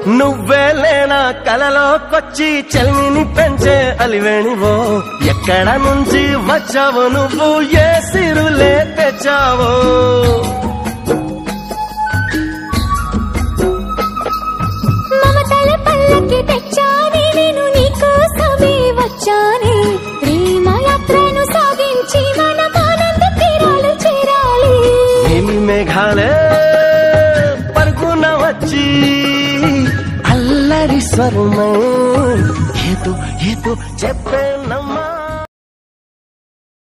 నువ్వే లేనా కలలోకొచ్చి చెల్మిని పెంచే అలివేణివో ఎక్కడ నుంచి వచ్చావు నువ్వు ఏ సిరులే తెచ్చావో మమతల పల్లకి తెచ్చానే నేను నీకోసమే వచ్చానే ప్రేమ యాత్రను సాగించి మన ఆనంద తీరాలు చేరాలి ఏమి మేఘాలే పరుగున వచ్చి అల్లరి స్వరమై ఏదో ఏదో చెప్పే